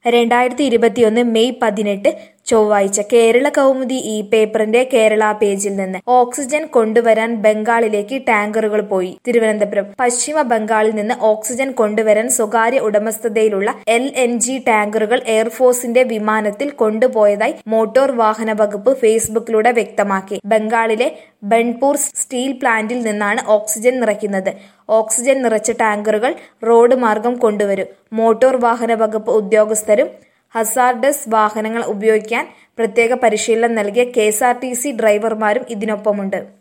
രണ്ടായിരത്തി ഇരുപത്തിയൊന്ന് മെയ് പതിനെട്ട് ചൊവ്വാഴ്ച കേരള കൗമുദി ഈ പേപ്പറിന്റെ കേരള പേജിൽ നിന്ന് ഓക്സിജൻ കൊണ്ടുവരാൻ ബംഗാളിലേക്ക് ടാങ്കറുകൾ പോയി തിരുവനന്തപുരം പശ്ചിമ ബംഗാളിൽ നിന്ന് ഓക്സിജൻ കൊണ്ടുവരാൻ സ്വകാര്യ ഉടമസ്ഥതയിലുള്ള എൽ എൻ ജി ടാങ്കറുകൾ എയർഫോഴ്സിന്റെ വിമാനത്തിൽ കൊണ്ടുപോയതായി മോട്ടോർ വാഹന വകുപ്പ് ഫേസ്ബുക്കിലൂടെ വ്യക്തമാക്കി ബംഗാളിലെ ബൺപൂർ സ്റ്റീൽ പ്ലാന്റിൽ നിന്നാണ് ഓക്സിജൻ നിറയ്ക്കുന്നത് ഓക്സിജൻ നിറച്ച ടാങ്കറുകൾ റോഡ് മാർഗം കൊണ്ടുവരും മോട്ടോർ വാഹന വകുപ്പ് ഉദ്യോഗസ്ഥരും ഹസാർഡസ് വാഹനങ്ങൾ ഉപയോഗിക്കാൻ പ്രത്യേക പരിശീലനം നൽകിയ കെ ഡ്രൈവർമാരും ഇതിനൊപ്പമുണ്ട്